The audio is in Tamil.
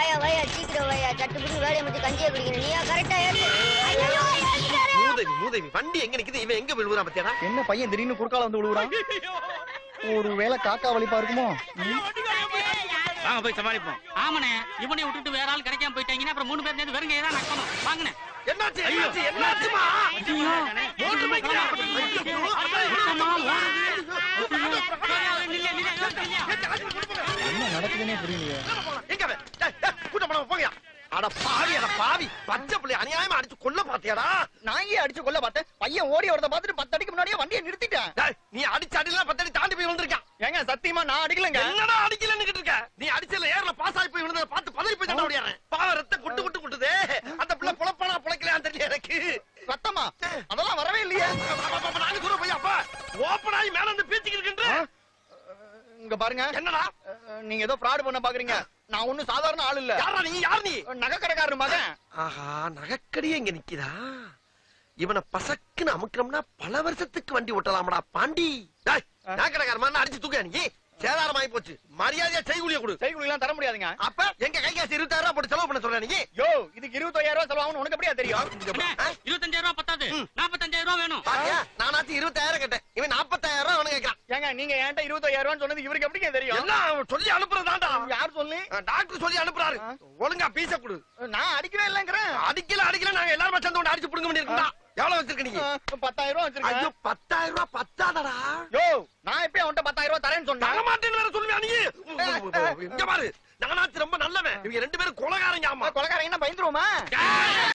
வாயா வாயா சீக்கிரம் வாயா சட்டு புடி வேலையை முடிச்சு கஞ்சியை குடிக்கணும் நீயா கரெக்டா ஏத்து ஐயோ, ஏத்திட்டாரு. மூதேவி மூதேவி வண்டி எங்க நிக்குது இவன் எங்க விழுவுறான் பத்தியாடா என்ன பையன் திடீர்னு குறுக்கால வந்து விழுவுறான் ஒரு வேளை காக்கா வலிப்பா இருக்குமோ ம்? வாங்க போய் சமாளிப்போம் ஆமாண்ணே இவனை விட்டுட்டு வேற ஆள் கிடைக்காம போயிட்டாங்கன்னா அப்புறம் மூணு பேர் சேர்ந்து வெறுங்க ஏதாவது நக்கணும் வாங்கண்ணே என்னாச்சு என்னாச்சு என்னாச்சுமா மோட்டர் பைக்ல என்ன நடக்குதுன்னே புரியலையே எங்க அவன்? டேய், டேய், கூட்டம் போடாம போங்கயா. அட பாவி அட பாவி பச்சை பிள்ளை அநியாயமா அடிச்சு கொல்ல பாத்தியாடா நான் ஏன் அடிச்சு கொல்ல பார்த்தேன் பையன் ஓடி வரத பார்த்துட்டு பத்து அடிக்கு முன்னாடியே வண்டியை நிறுத்திட்டேன் டேய், நீ அடிச்ச அடிலாம் பத்தடி தாண்டி போய் விழுந்திருக்கான் ஏங்க சத்தியமா நான் அடிக்கலங்க என்னடா அடிக்கலன்னு இருக்க நீ அடிச்சல ஏர்ல பாஸ் ஆகி போய் விழுந்தத பார்த்து பதறி போய் தான் ஓடியாரேன் பாவ ரத்த குட்டு குட்டு குட்டுதே அந்த பிள்ளை புலப்பானா புழைக்கலையான்னு தெரியல எனக்கு ரத்தமா அதெல்லாம் வரவே இல்லையே அப்ப, அப்ப, அப்ப, நாங்க சொல்ற பையா அப்பா ஓப்பன் ஆகி மேல இருந்து பீச்சிக்கு இருக்கின்ற இங்க பாருங்க என்னடா அஹ், நீங்க ஏதோ ஃப்ராட் பண்ண பாக்குறீங்க நான் ஒண்ணும் சாதாரண ஆள் இல்ல யாரா நீ யார் நீ நகைக்கடைக்காரர் மகன் ஆஹா நகைக்கடியே இங்க நிக்கிறா இவனை பசக்குன்னு அமுக்கணும்னா பல வருஷத்துக்கு வண்டி ஓட்டலாமடா பாண்டி டேய், நகைக்கடைக்கார மாதிரி அடிச்சு தூக்க நீ சேதாரமாயி போச்சு மரியாதையா செய்கூலிய கொடு செய்குலிலாம் தர முடியாதுங்க அப்ப எங்க கை காசு இருபத்தாயிரம் ரூபாய் போட்டு செலவு பண்ண சொல்ற நீ யோ இதுக்கு இருபத்தாயிரம் ரூபாய் செலவாகும் உனக்கு எப்படியா தெரியும் இருபத்தஞ்சாயிரம் ரூபாய் பத்தாது நாற்பத்தஞ்சாயிரம் ரூபாய் வேணும் பாத்தியா நானாச்சும் இருபத்தாயிரம் கேட்டேன் இவன் நாற்பத்தாயிரம் ரூபாய் அவனு கேட்கறான் ஏங்க நீங்க என்கிட்ட இருபத்தாயிரம் ரூபாய் சொன்னது இவருக்கு எப்படிங்க தெரியும் எல்லாம் அவன் சொல்லி அனுப்புறதாண்டா யார் சொல்லி டாக்டர் சொல்லி அனுப்புறாரு ஒழுங்கா பீச கொடு நான் அடிக்கவே இல்லைங்கிறேன் அடிக்கல அடிக்கல நாங்க எல்லாரும் சேர்ந்து கொண்டு அடிச்சு புடுங்க முடியிருக்கா எவ்வளவு வச்சிருக்க நீங்க அஹ், பத்தாயிரம் ரூபாய் ஐயோ வச்சிருக்கேன் பத்தாயிரம் ரூபாய் பத்தாதடா யோ நான் எப்பயும் அவன்கிட்ட பத்தாயிரம் ரூபாய் தரேன்னு சொன்னேன் தர மாட்டேன்னு வேற சொல்லுவியா நீ இங்க பாரு நானாச்சு ரொம்ப நல்லவன் இவங்க ரெண்டு பேரும் கொலகாரங்க ஆமா கொலகாரங்க என்ன பயந்துருவோமா ஏய்!